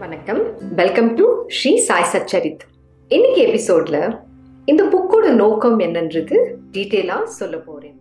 வணக்கம் welcome to Sri Sai Satcharit இன்னைக்கு எபிசோட்ல இந்த புக்கோட நோக்கம் என்னன்றது டீட்டெயிலா சொல்ல போறேன்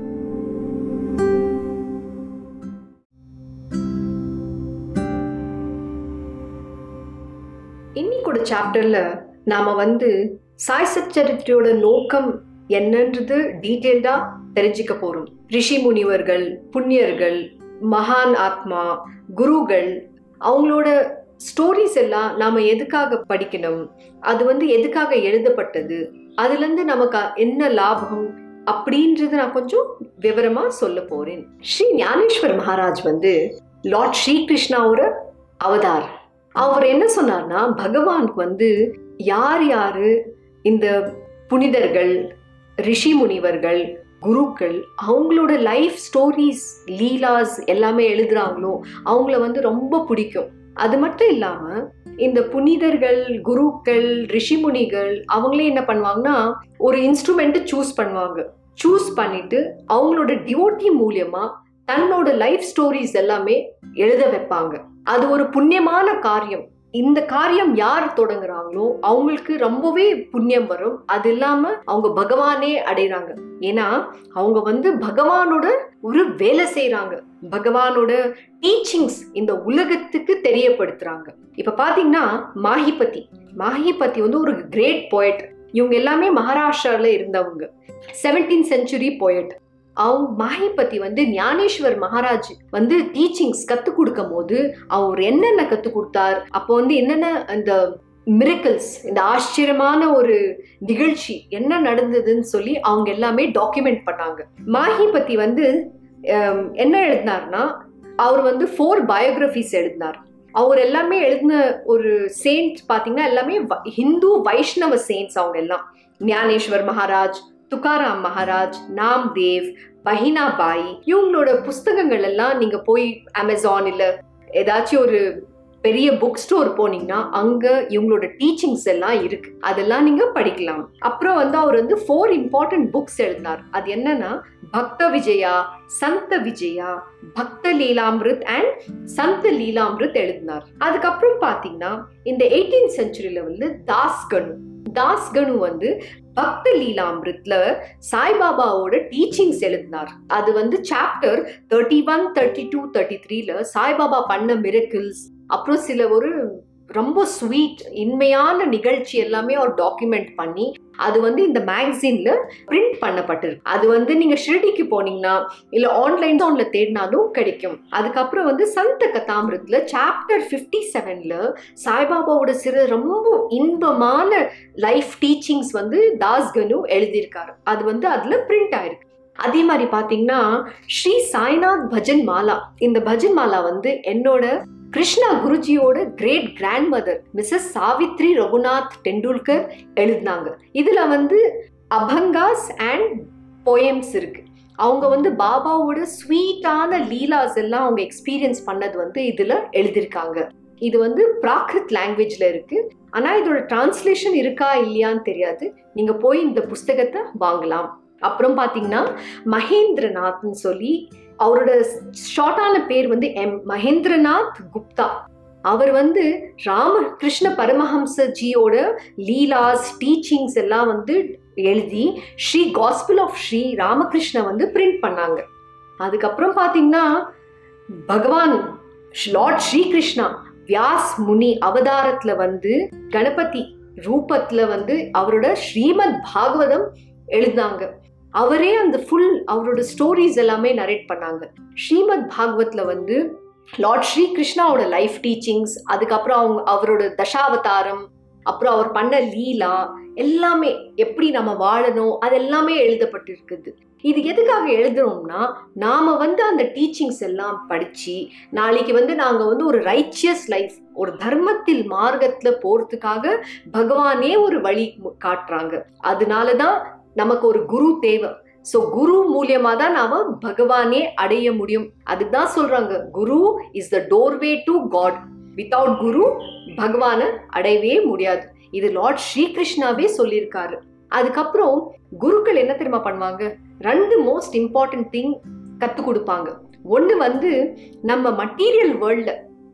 இன்னைக்கோட சாப்டர்ல நாம வந்து சாய் சச்சரித்தியோட நோக்கம் என்னன்றது டீட்டெயில்டா தெரிஞ்சுக்க போறோம் ரிஷி முனிவர்கள் புண்ணியர்கள் மகான் ஆத்மா குருகள் அவங்களோட ஸ்டோரிஸ் எல்லாம் நாம எதுக்காக படிக்கணும் அது வந்து எதுக்காக எழுதப்பட்டது அதுல இருந்து நமக்கு என்ன லாபம் அப்படின்றது நான் கொஞ்சம் விவரமா சொல்ல போறேன் ஸ்ரீ ஞானேஸ்வர் மகாராஜ் வந்து லார்ட் ஸ்ரீ கிருஷ்ணாவோட அவதார் அவர் என்ன சொன்னார்னா பகவானுக்கு வந்து யார் யாரு இந்த புனிதர்கள் ரிஷி முனிவர்கள் குருக்கள் அவங்களோட லைஃப் ஸ்டோரிஸ் லீலாஸ் எல்லாமே எழுதுறாங்களோ அவங்கள வந்து ரொம்ப பிடிக்கும் அது மட்டும் இல்லாம இந்த புனிதர்கள் குருக்கள் ரிஷிமுனிகள் அவங்களே என்ன பண்ணுவாங்கன்னா ஒரு இன்ஸ்ட்ருமெண்ட் சூஸ் பண்ணுவாங்க சூஸ் பண்ணிட்டு அவங்களோட டிவோட்டி மூலியமா தன்னோட லைஃப் ஸ்டோரிஸ் எல்லாமே எழுத வைப்பாங்க அது ஒரு புண்ணியமான காரியம் இந்த காரியம் யார் தொடங்குறாங்களோ அவங்களுக்கு ரொம்பவே புண்ணியம் வரும் அது இல்லாம அவங்க பகவானே அடைறாங்க ஏன்னா அவங்க வந்து பகவானோட ஒரு வேலை செய்யறாங்க பகவானோட டீச்சிங்ஸ் இந்த உலகத்துக்கு தெரியப்படுத்துறாங்க இப்ப பாத்தீங்கன்னா மாஹிபதி மாஹிபதி வந்து ஒரு கிரேட் போயட் இவங்க எல்லாமே மகாராஷ்டிரால இருந்தவங்க செவன்டீன் செஞ்சுரி போயட் அவங்க மாஹிபதி வந்து ஞானேஸ்வர் மகாராஜ் வந்து டீச்சிங்ஸ் கத்து கொடுக்கும் போது அவர் என்னென்ன கத்து கொடுத்தார் அப்போ வந்து என்னென்ன அந்த மிரக்கல்ஸ் இந்த ஆச்சரியமான ஒரு நிகழ்ச்சி என்ன நடந்ததுன்னு சொல்லி அவங்க எல்லாமே டாக்குமெண்ட் பண்ணாங்க மாஹிபதி வந்து என்ன எழுதினார்னா அவர் வந்து ஃபோர் பயோகிராஃபிஸ் எழுதினார் அவர் எல்லாமே எழுதின ஒரு செயின்ட் பார்த்தீங்கன்னா எல்லாமே ஹிந்து வைஷ்ணவ செயின்ட்ஸ் அவங்க எல்லாம் ஞானேஸ்வர் மகாராஜ் துகாராம் மகாராஜ் நாம்தேவ் பஹினா பாய் இவங்களோட புஸ்தகங்கள் எல்லாம் நீங்க போய் அமேசான் இல்ல ஏதாச்சும் ஒரு பெரிய புக் ஸ்டோர் போனீங்கன்னா அங்க இவங்களோட டீச்சிங்ஸ் எல்லாம் இருக்கு அதெல்லாம் நீங்க படிக்கலாம் அப்புறம் வந்து அவர் வந்து ஃபோர் இம்பார்ட்டன்ட் புக்ஸ் எழுதினார் அது என்னன்னா பக்த விஜயா சந்த விஜயா பக்த லீலாமிருத் அண்ட் சந்த லீலாமிருத் எழுதினார் அதுக்கப்புறம் பாத்தீங்கன்னா இந்த எயிட்டீன் செஞ்சுரியில வந்து தாஸ்கனு தாஸ்கனு வந்து பக்த லீலாமிருத்ல சாய்பாபாவோட டீச்சிங்ஸ் எழுதினார் அது வந்து chapter thirty one thirty two thirty த்ரீல சாய்பாபா பண்ண மிரக்கிள்ஸ் அப்புறம் சில ஒரு ரொம்ப ஸ்வீட் இன்மையான நிகழ்ச்சி எல்லாமே அவர் டாக்குமெண்ட் பண்ணி அது வந்து இந்த மேகசின்ல பிரிண்ட் பண்ணப்பட்டிருக்கு அது வந்து நீங்க ஷிரடிக்கு போனீங்கன்னா இல்ல ஆன்லைன் ஒன்ல தேடினாலும் கிடைக்கும் அதுக்கப்புறம் வந்து சந்த கதாமிரத்துல சாப்டர் பிப்டி செவன்ல சாய்பாபாவோட சிறு ரொம்ப இன்பமான லைஃப் டீச்சிங்ஸ் வந்து தாஸ்கனு எழுதியிருக்காரு அது வந்து அதுல பிரிண்ட் ஆயிருக்கு அதே மாதிரி பாத்தீங்கன்னா ஸ்ரீ சாய்நாத் பஜன் மாலா இந்த பஜன் மாலா வந்து என்னோட கிருஷ்ணா குருஜியோட great grandmother Mrs Savitri Raghunath Tendulkar எழுதினாங்க இதுல வந்து அபங்காஸ் அண்ட் போயம்ஸ் இருக்கு அவங்க வந்து பாபாவோட ஸ்வீட்டான லீலாஸ் எல்லாம் அவங்க எக்ஸ்பீரியன்ஸ் பண்ணது வந்து இதுல எழுதியிருக்காங்க இது வந்து பிராகிருத் லாங்குவேஜ்ல இருக்கு ஆனா இதோட டிரான்ஸ்லேஷன் இருக்கா இல்லையான்னு தெரியாது நீங்க போய் இந்த புஸ்தகத்தை வாங்கலாம் அப்புறம் பாத்தீங்கன்னா மகேந்திரநாத்னு சொல்லி அவரோட ஷார்ட்டான பேர் வந்து எம் மகேந்திரநாத் குப்தா அவர் வந்து ராமகிருஷ்ண பரமஹம்சஜியோட லீலாஸ் டீச்சிங்ஸ் எல்லாம் வந்து எழுதி ஸ்ரீ காஸ்பிள் ஆஃப் ஸ்ரீ ராமகிருஷ்ண வந்து பிரிண்ட் பண்ணாங்க அதுக்கப்புறம் பார்த்தீங்கன்னா பகவான் லார்ட் ஸ்ரீகிருஷ்ணா வியாஸ் முனி அவதாரத்துல வந்து கணபதி ரூபத்துல வந்து அவரோட ஸ்ரீமத் பாகவதம் எழுதினாங்க அவரே அந்த ஃபுல் அவரோட ஸ்டோரிஸ் எல்லாமே நரேட் பண்ணாங்க ஸ்ரீமத் பாகவத்ல வந்து லார்ட் ஸ்ரீ கிருஷ்ணாவோட லைஃப் டீச்சிங்ஸ் அதுக்கப்புறம் அவங்க அவரோட தசாவதாரம் அப்புறம் அவர் பண்ண லீலா எல்லாமே எப்படி நம்ம வாழணும் அது எல்லாமே எழுதப்பட்டிருக்குது இது எதுக்காக எழுதுறோம்னா நாம வந்து அந்த டீச்சிங்ஸ் எல்லாம் படிச்சு நாளைக்கு வந்து நாங்க வந்து ஒரு ரைச்சியஸ் லைஃப் ஒரு தர்மத்தில் மார்க்கத்துல போறதுக்காக பகவானே ஒரு வழி காட்டுறாங்க அதனாலதான் நமக்கு ஒரு குரு தேவை ஸோ குரு மூலியமா தான் நாம பகவானே அடைய முடியும் அதுதான் சொல்றாங்க guru is the doorway to God without guru பகவானை அடையவே முடியாது இது லார்ட் ஸ்ரீகிருஷ்ணாவே சொல்லியிருக்காரு அதுக்கப்புறம் குருக்கள் என்ன தெரியுமா பண்ணுவாங்க ரெண்டு மோஸ்ட் இம்பார்ட்டன்ட் திங் கத்து கொடுப்பாங்க ஒன்று வந்து நம்ம மட்டீரியல் வேர்ல்ட்ல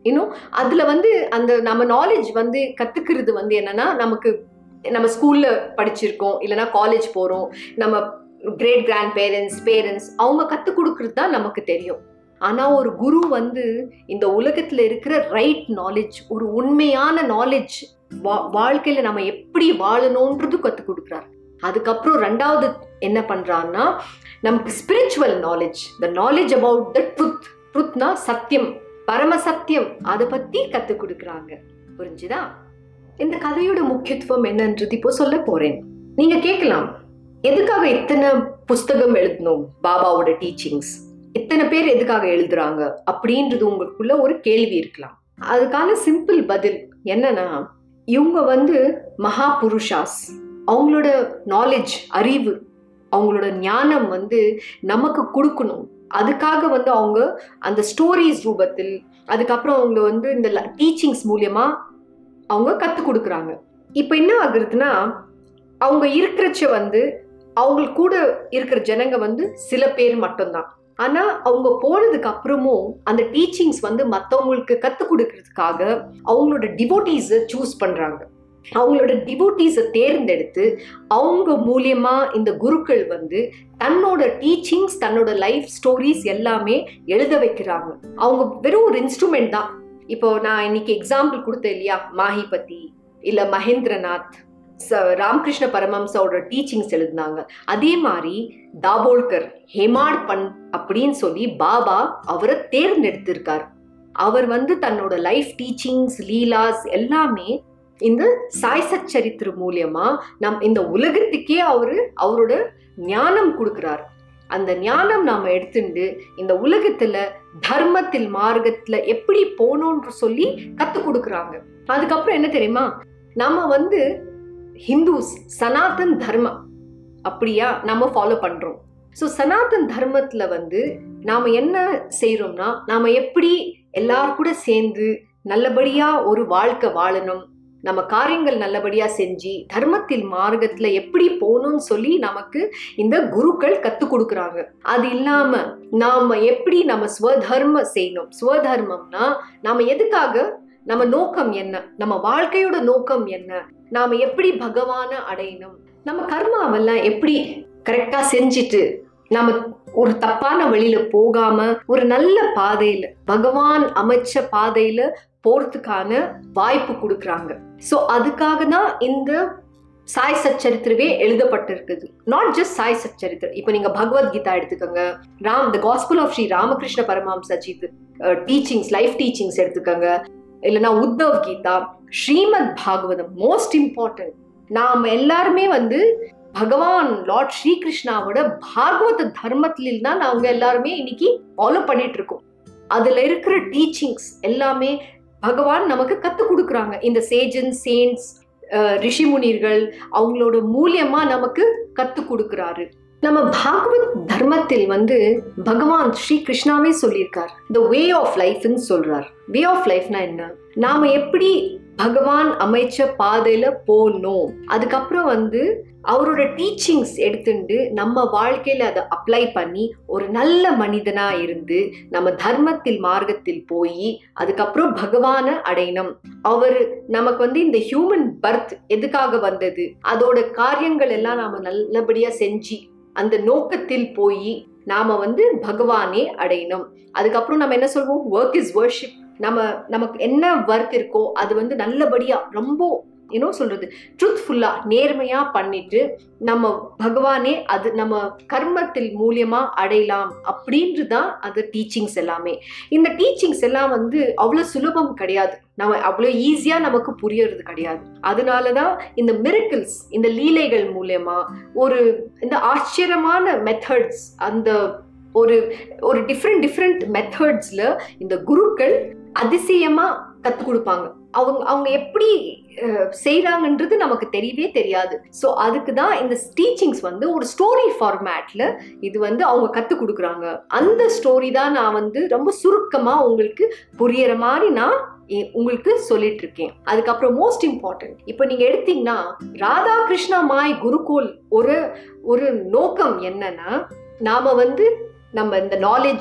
இன்னும் அதுல வந்து அந்த நம்ம நாலேஜ் வந்து கத்துக்கிறது வந்து என்னன்னா நமக்கு நம்ம ஸ்கூல்ல படிச்சிருக்கோம் இல்லைன்னா காலேஜ் போறோம் நம்ம கிரேட் கிராண்ட் பேரண்ட்ஸ் பேரண்ட்ஸ் அவங்க கற்றுக் கொடுக்கறது தான் நமக்கு தெரியும் ஆனா ஒரு குரு வந்து இந்த உலகத்துல இருக்கிற ரைட் நாலேஜ் ஒரு உண்மையான நாலேஜ் வா வாழ்க்கையில நம்ம எப்படி வாழணுன்றது கற்றுக் கொடுக்குறார் அதுக்கப்புறம் ரெண்டாவது என்ன பண்றாருன்னா நமக்கு spiritual knowledge the knowledge about the truth ட்ருத்னா சத்தியம் பரம சத்தியம் அதை பத்தி கற்றுக் கொடுக்குறாங்க புரிஞ்சுதா இந்த கதையோட முக்கியத்துவம் என்னன்றது இப்போ சொல்ல போறேன் நீங்க கேட்கலாம் எதுக்காக இத்தனை புஸ்தகம் எழுதணும் பாபாவோட டீச்சிங்ஸ் இத்தனை பேர் எதுக்காக எழுதுறாங்க அப்படின்றது உங்களுக்குள்ள ஒரு கேள்வி இருக்கலாம் அதுக்கான சிம்பிள் பதில் என்னன்னா இவங்க வந்து மகா புருஷாஸ் அவங்களோட நாலேஜ் அறிவு அவங்களோட ஞானம் வந்து நமக்கு கொடுக்கணும் அதுக்காக வந்து அவங்க அந்த ஸ்டோரிஸ் ரூபத்தில் அதுக்கப்புறம் அவங்க வந்து இந்த டீச்சிங்ஸ் மூலியமா அவங்க கற்றுக் கொடுக்குறாங்க இப்போ என்ன ஆகுறதுன்னா அவங்க இருக்கிறச்ச வந்து அவங்களுக்கு கூட இருக்கிற ஜனங்க வந்து சில பேர் மட்டும்தான் ஆனா அவங்க போனதுக்கு அப்புறமும் அந்த டீச்சிங்ஸ் வந்து மற்றவங்களுக்கு கற்றுக் கொடுக்கறதுக்காக அவங்களோட டிவோட்டீஸை சூஸ் பண்றாங்க அவங்களோட டிவோட்டீஸை தேர்ந்தெடுத்து அவங்க மூலியமா இந்த குருக்கள் வந்து தன்னோட டீச்சிங்ஸ் தன்னோட லைஃப் ஸ்டோரிஸ் எல்லாமே எழுத வைக்கிறாங்க அவங்க வெறும் ஒரு இன்ஸ்ட்ருமெண்ட் தான் இப்போ நான் இன்னைக்கு எக்ஸாம்பிள் கொடுத்தேன் இல்லையா மாஹிபதி இல்ல மகேந்திரநாத் ராமகிருஷ்ண பரமம்சாவோட டீச்சிங்ஸ் எழுதினாங்க அதே மாதிரி தாபோல்கர் ஹேமாட் பண் அப்படின்னு சொல்லி பாபா அவரை தேர்ந்தெடுத்திருக்கார் அவர் வந்து தன்னோட லைஃப் டீச்சிங்ஸ் லீலாஸ் எல்லாமே இந்த சாய் சச்சரித்திர மூலியமா நம் இந்த உலகத்துக்கே அவரு அவரோட ஞானம் கொடுக்கிறார் அந்த ஞானம் நாம எடுத்துட்டு இந்த உலகத்துல தர்மத்தில் மார்க்கத்துல எப்படி போகணும்னு சொல்லி கத்து கொடுக்குறாங்க அதுக்கப்புறம் என்ன தெரியுமா நம்ம வந்து ஹிந்துஸ் சனாதன் தர்மம் அப்படியா நம்ம ஃபாலோ பண்றோம் ஸோ சனாதன் தர்மத்துல வந்து நாம என்ன செய்யறோம்னா நாம எப்படி எல்லாரும் கூட சேர்ந்து நல்லபடியா ஒரு வாழ்க்கை வாழணும் நம்ம காரியங்கள் நல்லபடியா செஞ்சு தர்மத்தில் மார்க்கத்துல எப்படி போகணும்னு சொல்லி நமக்கு இந்த குருக்கள் கத்துக் கொடுக்குறாங்க அது இல்லாம நாம எப்படி நம்ம ஸ்வதர்ம செய்யணும் ஸ்வதர்மம்னா நாம எதுக்காக நம்ம நோக்கம் என்ன நம்ம வாழ்க்கையோட நோக்கம் என்ன நாம எப்படி பகவான அடையணும் நம்ம கர்மாவெல்லாம் எப்படி கரெக்டா செஞ்சுட்டு நம்ம ஒரு தப்பான வழியில போகாம ஒரு நல்ல பாதையில பகவான் அமைச்ச பாதையில போறதுக்கான வாய்ப்பு கொடுக்குறாங்க ஸோ அதுக்காக தான் இந்த சாய் சச்சரித்திரவே எழுதப்பட்டிருக்குது நாட் ஜஸ்ட் சாய் சச்சரித்திரம் இப்போ நீங்க பகவத்கீதா எடுத்துக்கோங்க Ram the gospel of Sri Ramakrishna பரமஹம்சஜித் டீச்சிங்ஸ் லைஃப் டீச்சிங்ஸ் எடுத்துக்கோங்க இல்லைன்னா உத்தவ் கீதா ஸ்ரீமத் பாகவதம் மோஸ்ட் இம்பார்ட்டன்ட் நாம எல்லாருமே வந்து பகவான் லார்ட் ஸ்ரீகிருஷ்ணாவோட பாகவத தர்மத்தில் தான் நாங்க எல்லாருமே இன்னைக்கு ஃபாலோ பண்ணிட்டு இருக்கோம் அதுல இருக்கிற டீச்சிங்ஸ் எல்லாமே பகவான் நமக்கு கத்து கொடுக்குறாங்க இந்த சேஜன் சேன்ஸ் ரிஷிமுனிர்கள் அவங்களோட மூலியமா நமக்கு கத்து கொடுக்குறாரு நம்ம பாகவத் தர்மத்தில் வந்து பகவான் ஸ்ரீ கிருஷ்ணாவே சொல்லியிருக்கார் த வே ஆஃப் லைஃப்னு சொல்றார் வே ஆஃப் லைஃப்னா என்ன நாம எப்படி பகவான் அமைச்ச பாதையில போகணும் அதுக்கப்புறம் வந்து அவரோட டீச்சிங்ஸ் எடுத்துட்டு நம்ம வாழ்க்கையில அதை அப்ளை பண்ணி ஒரு நல்ல மனிதனா இருந்து நம்ம தர்மத்தில் மார்க்கத்தில் போய் அதுக்கப்புறம் பகவான அடையணும் அவர் நமக்கு வந்து இந்த ஹியூமன் பர்த் எதுக்காக வந்தது அதோட காரியங்கள் எல்லாம் நாம நல்லபடியா செஞ்சு அந்த நோக்கத்தில் போய் நாம வந்து பகவானே அடையணும் அதுக்கப்புறம் நம்ம என்ன சொல்வோம் ஒர்க் இஸ் வர்ஷிப் நம்ம நமக்கு என்ன ஒர்க் இருக்கோ அது வந்து நல்லபடியா ரொம்ப என்ன சொல்றது ட்ரூத்ஃபுல்லா நேர்மையா பண்ணிட்டு நம்ம பகவானே அது நம்ம கர்மத்தில் மூலியமா அடையலாம் அப்படின்றது தான் அது டீச்சிங்ஸ் எல்லாமே இந்த டீச்சிங்ஸ் எல்லாம் வந்து அவ்வளோ சுலபம் கிடையாது நம்ம அவ்வளோ ஈஸியா நமக்கு புரியறது கிடையாது அதனால தான் இந்த மிரக்கிள்ஸ் இந்த லீலைகள் மூலியமா ஒரு இந்த ஆச்சரியமான மெத்தட்ஸ் அந்த ஒரு ஒரு டிஃப்ரெண்ட் டிஃப்ரெண்ட் மெத்தட்ஸ்ல இந்த குருக்கள் அதிசயமா கற்றுக் கொடுப்பாங்க அவங்க அவங்க எப்படி செய்கிறாங்கன்றது நமக்கு தெரியவே தெரியாது ஸோ அதுக்கு தான் இந்த டீச்சிங்ஸ் வந்து ஒரு ஸ்டோரி ஃபார்மேட்ல இது வந்து அவங்க கற்றுக் கொடுக்குறாங்க அந்த ஸ்டோரி தான் நான் வந்து ரொம்ப சுருக்கமாக உங்களுக்கு புரியற மாதிரி நான் உங்களுக்கு சொல்லிட்டு இருக்கேன் அதுக்கப்புறம் மோஸ்ட் இம்பார்ட்டன்ட் இப்போ நீங்க எடுத்தீங்கன்னா ராதா கிருஷ்ணா மாய் குருகுல் ஒரு ஒரு நோக்கம் என்னன்னா நாம வந்து நம்ம இந்த நாலேஜ்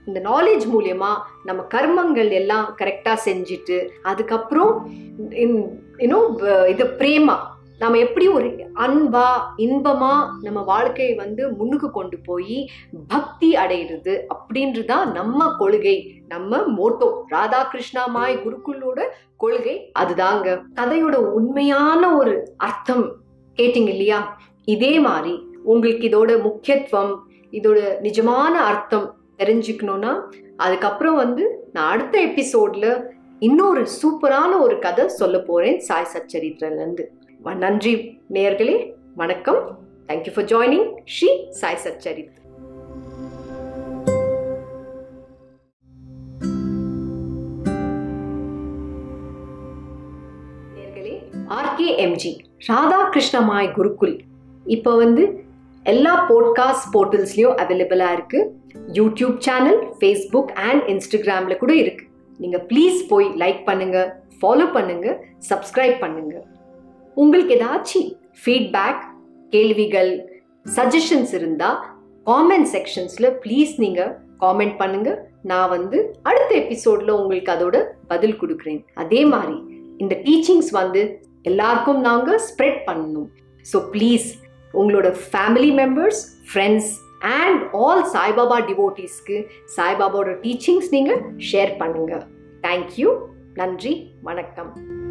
இந்த நாலேஜ் மூலியமா நம்ம கர்மங்கள் எல்லாம் கரெக்டாக செஞ்சுட்டு அதுக்கப்புறம் இன்னும் இது பிரேமா நம்ம எப்படி ஒரு அன்பா இன்பமா நம்ம வாழ்க்கையை வந்து முன்னுக்கு கொண்டு போய் பக்தி அடையிறது அப்படின்றது தான் நம்ம கொள்கை நம்ம மோட்டோ ராதாகிருஷ்ணா மாய் குருக்குள்ளோட கொள்கை அதுதாங்க கதையோட உண்மையான ஒரு அர்த்தம் கேட்டிங்க இல்லையா இதே மாதிரி உங்களுக்கு இதோட முக்கியத்துவம் இதோட நிஜமான அர்த்தம் தெரிஞ்சுக்கணும்னா அதுக்கப்புறம் வந்து நான் அடுத்த எபிசோட்ல இன்னொரு சூப்பரான ஒரு கதை சொல்ல போறேன் சாய் சச்சரித்திரலேருந்து நன்றி நேர்களே வணக்கம் thank you for joining Sri Sai Satcharit நேர்களே ஆர்கேஎம்ஜி ராதாகிருஷ்ணமாய் குருகுல் இப்போ வந்து எல்லா போட்காஸ்ட் போர்ட்டல்ஸ்லையும் அவைலபிளாக இருக்குது யூடியூப் சேனல் ஃபேஸ்புக் அண்ட் இன்ஸ்டாகிராமில் கூட இருக்குது நீங்கள் ப்ளீஸ் போய் லைக் பண்ணுங்கள் ஃபாலோ பண்ணுங்கள் சப்ஸ்கிரைப் பண்ணுங்கள் உங்களுக்கு ஏதாச்சும் ஃபீட்பேக் கேள்விகள் சஜஷன்ஸ் இருந்தால் காமெண்ட் செக்ஷன்ஸில் ப்ளீஸ் நீங்கள் காமெண்ட் பண்ணுங்கள் நான் வந்து அடுத்த எபிசோடில் உங்களுக்கு அதோட பதில் கொடுக்குறேன் அதே மாதிரி இந்த டீச்சிங்ஸ் வந்து எல்லாருக்கும் நாங்கள் ஸ்ப்ரெட் பண்ணணும் ஸோ ப்ளீஸ் உங்களோட family members friends and all Saibaba டிவோட்டீஸ்க்கு சாய்பாபாவோட டீச்சிங்ஸ் நீங்கள் ஷேர் பண்ணுங்கள் தேங்க்யூ நன்றி வணக்கம்